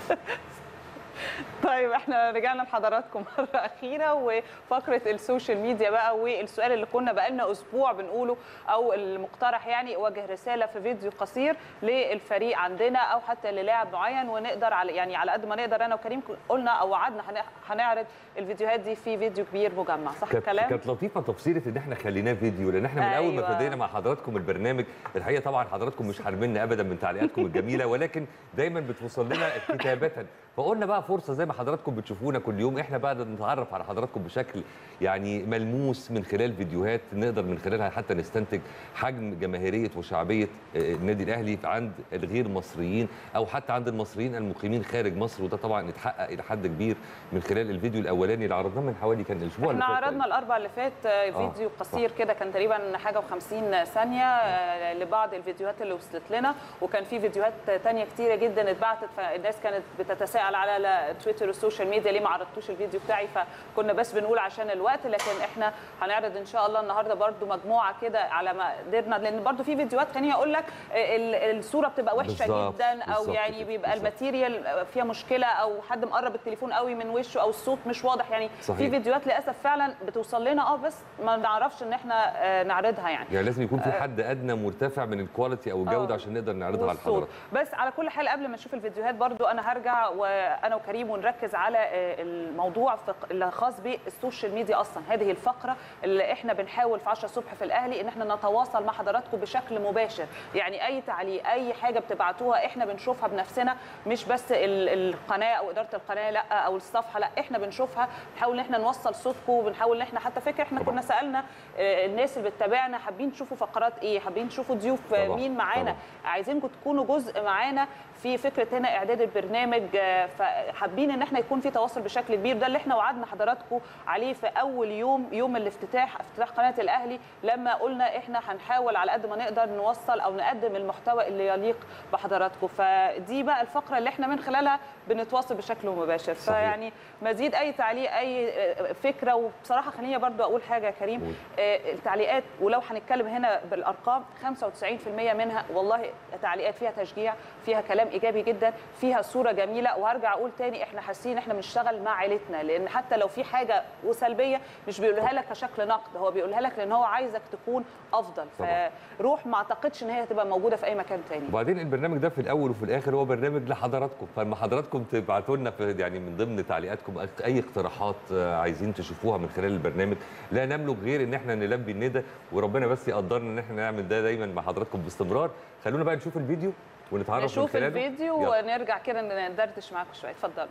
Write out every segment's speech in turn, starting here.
طيب احنا رجعنا لحضراتكم مره اخيره وفقره السوشيال ميديا بقى والسؤال اللي كنا بقالنا اسبوع بنقوله او المقترح يعني وجه رساله في فيديو قصير للفريق عندنا او حتى للاعب معين ونقدر على يعني على قد ما نقدر انا وكريم قلنا او وعدنا هنعرض الفيديوهات دي في فيديو كبير مجمع صح كانت الكلام؟ كانت لطيفه تفصيله ان احنا خليناه فيديو لان احنا من أيوة. اول ما أيوة. ابتدينا مع حضراتكم البرنامج الحقيقه طبعا حضراتكم مش حارميننا ابدا من تعليقاتكم الجميله ولكن دايما بتوصل لنا كتابه فقلنا بقى فرصه زي ما حضراتكم بتشوفونا كل يوم احنا بقى نتعرف على حضراتكم بشكل يعني ملموس من خلال فيديوهات نقدر من خلالها حتى نستنتج حجم جماهيريه وشعبيه النادي الاهلي عند الغير مصريين او حتى عند المصريين المقيمين خارج مصر وده طبعا اتحقق الى حد كبير من خلال الفيديو الاولاني اللي عرضناه من حوالي كان الاسبوع احنا عرضنا الاربع اللي فات فيديو آه. قصير كده كان تقريبا حاجه و50 ثانيه لبعض الفيديوهات اللي وصلت لنا وكان في فيديوهات ثانيه كتيره جدا اتبعتت فالناس كانت بتتساءل على تويتر والسوشيال ميديا ليه ما عرضتوش الفيديو بتاعي فكنا بس بنقول عشان الوقت لكن احنا هنعرض ان شاء الله النهارده برده مجموعه كده على ما قدرنا لان برده في فيديوهات ثانيه اقول لك الصوره بتبقى وحشه بالزبط. جدا او بالزبط. يعني بيبقى بالزبط. الماتيريال فيها مشكله او حد مقرب التليفون قوي من وشه او الصوت مش واضح يعني صحيح. في فيديوهات للاسف فعلا بتوصل لنا اه بس ما نعرفش ان احنا نعرضها يعني يعني لازم يكون في حد ادنى مرتفع من الكواليتي او الجوده أوه. عشان نقدر نعرضها على الحضرات بس على كل حال قبل ما نشوف الفيديوهات برضو انا هرجع وانا وكريم ونركز على الموضوع اللي خاص بالسوشيال ميديا اصلا هذه الفقره اللي احنا بنحاول في 10 الصبح في الاهلي ان احنا نتواصل مع حضراتكم بشكل مباشر يعني اي تعليق اي حاجه بتبعتوها احنا بنشوفها بنفسنا مش بس القناه او اداره القناه لا او الصفحه لا احنا بنشوفها بنحاول ان احنا نوصل صوتكم وبنحاول ان احنا حتى فكره احنا كنا سالنا الناس اللي بتتابعنا حابين تشوفوا فقرات ايه حابين تشوفوا ضيوف مين معانا عايزينكم تكونوا جزء معانا في فكره هنا اعداد البرنامج فحابين ان احنا يكون في تواصل بشكل كبير ده اللي احنا وعدنا حضراتكم عليه في اول يوم يوم الافتتاح افتتاح قناه الاهلي لما قلنا احنا هنحاول على قد ما نقدر نوصل او نقدم المحتوى اللي يليق بحضراتكم فدي بقى الفقره اللي احنا من خلالها بنتواصل بشكل مباشر صحيح. فيعني مزيد اي تعليق اي فكره وبصراحه خليني برضو اقول حاجه يا كريم التعليقات ولو هنتكلم هنا بالارقام 95% منها والله تعليقات فيها تشجيع فيها كلام ايجابي جدا فيها صوره جميله وهرجع اقول تاني احنا حاسين احنا بنشتغل مع عيلتنا لان حتى لو في حاجه وسلبيه مش بيقولها لك كشكل نقد هو بيقولها لك لان هو عايزك تكون افضل فروح ما اعتقدش ان هي هتبقى موجوده في اي مكان تاني وبعدين البرنامج ده في الاول وفي الاخر هو برنامج لحضراتكم فلما حضراتكم تبعتوا لنا يعني من ضمن تعليقاتكم اي اقتراحات عايزين تشوفوها من خلال البرنامج لا نملك غير ان احنا نلبي الندى وربنا بس يقدرنا ان احنا نعمل ده دايما مع حضراتكم باستمرار خلونا بقى نشوف الفيديو ونتعرف نشوف من خلاله الفيديو يلا. ونرجع كده ندردش معاكم شويه اتفضلوا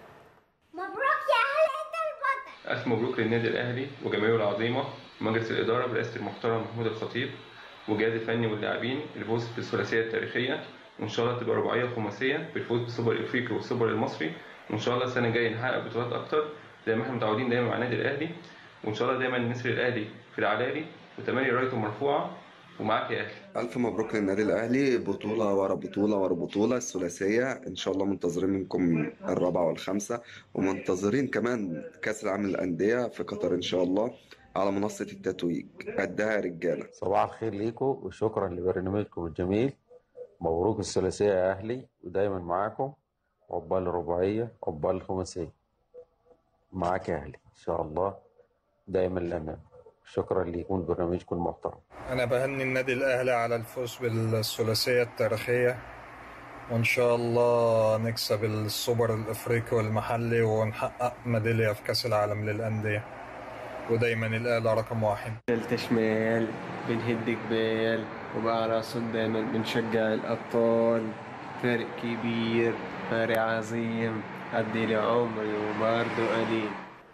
مبروك يا اهل انت البطل الف مبروك للنادي الاهلي وجماهيره العظيمه ومجلس الاداره برئاسه المحترم محمود الخطيب والجهاز الفني واللاعبين الفوز بالثلاثيه التاريخيه وان شاء الله تبقى رباعيه خماسيه بالفوز بالسوبر الافريقي والسوبر المصري وان شاء الله السنه الجايه نحقق بطولات اكتر زي ما احنا متعودين دايما مع النادي الاهلي وان شاء الله دايما نسر الاهلي في العلالي وتماري رايته مرفوعه ومعاك يا اهلي ألف مبروك للنادي الأهلي بطولة ورا بطولة ورا بطولة الثلاثية إن شاء الله منتظرين منكم الرابعة والخامسة ومنتظرين كمان كأس العالم للأندية في قطر إن شاء الله على منصة التتويج قدها رجالة صباح الخير ليكم وشكرا لبرنامجكم الجميل مبروك الثلاثية يا أهلي ودايما معاكم عقبال الرباعية عقبال الخماسية معاك يا أهلي إن شاء الله دايما للأمام شكرا ليكم برنامجكم المحترم أنا بهني النادي الأهلي على الفوز بالثلاثية التاريخية وإن شاء الله نكسب السوبر الإفريقي والمحلي ونحقق ميدالية في كأس العالم للأندية ودايما الأهلي رقم واحد التشمال بنهد جبال وبقى على صوت دايما بنشجع الأبطال فرق كبير فرق عظيم أدي لي عمري وبرضه قليل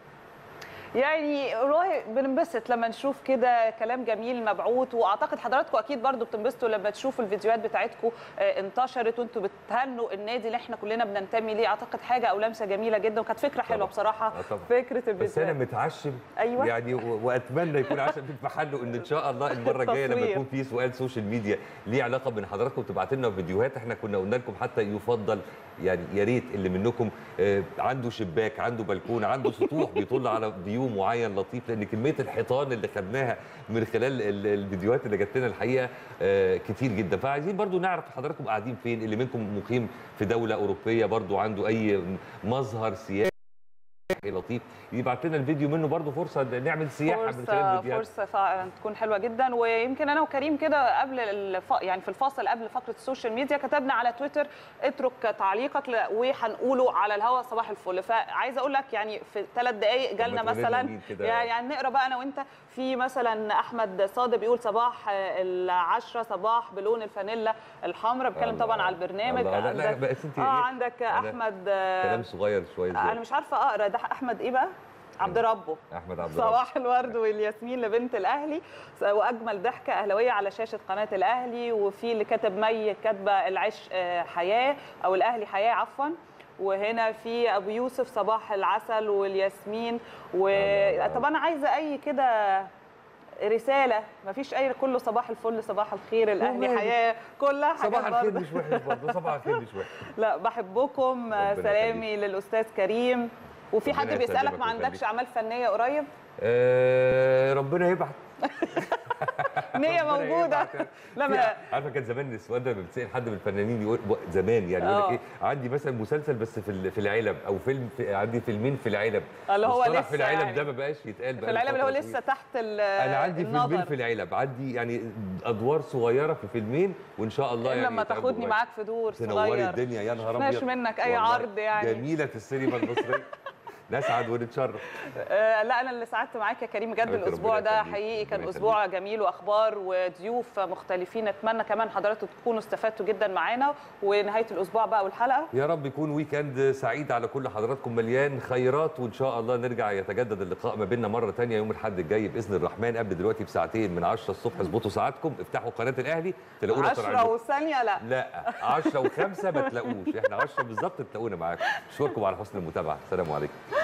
يعني والله بننبسط لما نشوف كده كلام جميل مبعوث واعتقد حضراتكم اكيد برضو بتنبسطوا لما تشوفوا الفيديوهات بتاعتكم انتشرت وانتوا بتهنوا النادي اللي احنا كلنا بننتمي ليه اعتقد حاجه او لمسه جميله جدا وكانت فكره حلوه بصراحه طبعا. فكره الفيديوهات بس انا متعشم أيوة. يعني واتمنى يكون عشان في محله ان ان شاء الله المره الجايه لما يكون في سؤال سوشيال ميديا ليه علاقه بين حضراتكم تبعت لنا فيديوهات احنا كنا قلنا لكم حتى يفضل يعني يا ريت اللي منكم عنده شباك عنده بلكونه عنده سطوح بيطل على فيو فيو معين لطيف لان كميه الحيطان اللي خدناها من خلال ال- الفيديوهات اللي جات لنا الحقيقه آه، كتير جدا فعايزين برضو نعرف حضراتكم قاعدين فين اللي منكم مقيم في دوله اوروبيه برضو عنده اي مظهر سياحي لطيف يبعت لنا الفيديو منه برضو فرصه نعمل سياحه من خلال فرصه الفيديوهات فرصه فعلا تكون حلوه جدا ويمكن انا وكريم كده قبل الف... يعني في الفاصل قبل فقره السوشيال ميديا كتبنا على تويتر اترك تعليقك ل... وهنقوله على الهواء صباح الفل فعايزه اقول لك يعني في ثلاث دقائق جالنا تقول لنا مثلا مين كده؟ يعني, يعني نقرا بقى انا وانت في مثلا احمد صادق بيقول صباح العشرة صباح بلون الفانيلا الحمراء بيتكلم الله. طبعا على البرنامج الله. لا، لا، عندك- بس انت اه إيه؟ عندك أنا- احمد آه، كلام صغير شويه انا زيادة. مش عارفه اقرا ده احمد ايه بقى عبد ربه احمد عبد الرب صباح الورد والياسمين لبنت الاهلي واجمل ضحكه اهلاويه على شاشه قناه الاهلي وفي اللي كاتب مي كاتبه العش آه، حياه او الاهلي حياه عفوا وهنا في ابو يوسف صباح العسل والياسمين وطب انا عايزه اي كده رساله مفيش اي كله صباح الفل صباح الخير الاهلي والله. حياه كلها حاجات صباح الخير برضه. مش وحش برضه صباح الخير مش وحش لا بحبكم ربنا سلامي للاستاذ كريم وفي ربنا حد بيسالك يسلمك ما عندكش ويخليك. اعمال فنيه قريب آه ربنا يبعت نيه ربنا موجوده يبعت. لا ما عارفه كان زمان السؤال ده لما بتسال حد من الفنانين يقول زمان يعني يقول آه. لك ايه عندي مثلا مسلسل بس في ال- في العلب او فيلم في عندي فيلمين في العلب اللي هو مصطلح لسه في العلب يعني. ده ما بقاش يتقال في بقاله العلب اللي هو فترة لسه طويلة. تحت ال- انا عندي فيلمين النظر في العلب عندي يعني ادوار صغيره في فيلمين وان شاء الله يعني لما يتعبوا تاخدني قريب. معاك في دور تنوري صغير الدنيا يا نهار مش ابيض منك أي والله عرض يعني. جميله السينما المصريه نسعد ونتشرف آه، لا انا اللي سعدت معاك يا كريم بجد حبيبتي الاسبوع ربنا ده يخليك، حقيقي كان ربنا اسبوع جميل واخبار وضيوف مختلفين اتمنى كمان حضراتكم تكونوا استفدتوا جدا معانا ونهايه الاسبوع بقى والحلقه يا رب يكون ويكند سعيد على كل حضراتكم مليان خيرات وان شاء الله نرجع يتجدد اللقاء ما بيننا مره تانية يوم الاحد الجاي باذن الرحمن قبل دلوقتي بساعتين من 10 الصبح اظبطوا ساعاتكم افتحوا قناه الاهلي تلاقونا 10 طالعين وثانيه لا لا 10 و5 ما تلاقوش احنا 10 بالظبط تلاقونا معاكم اشكركم على حسن المتابعه السلام عليكم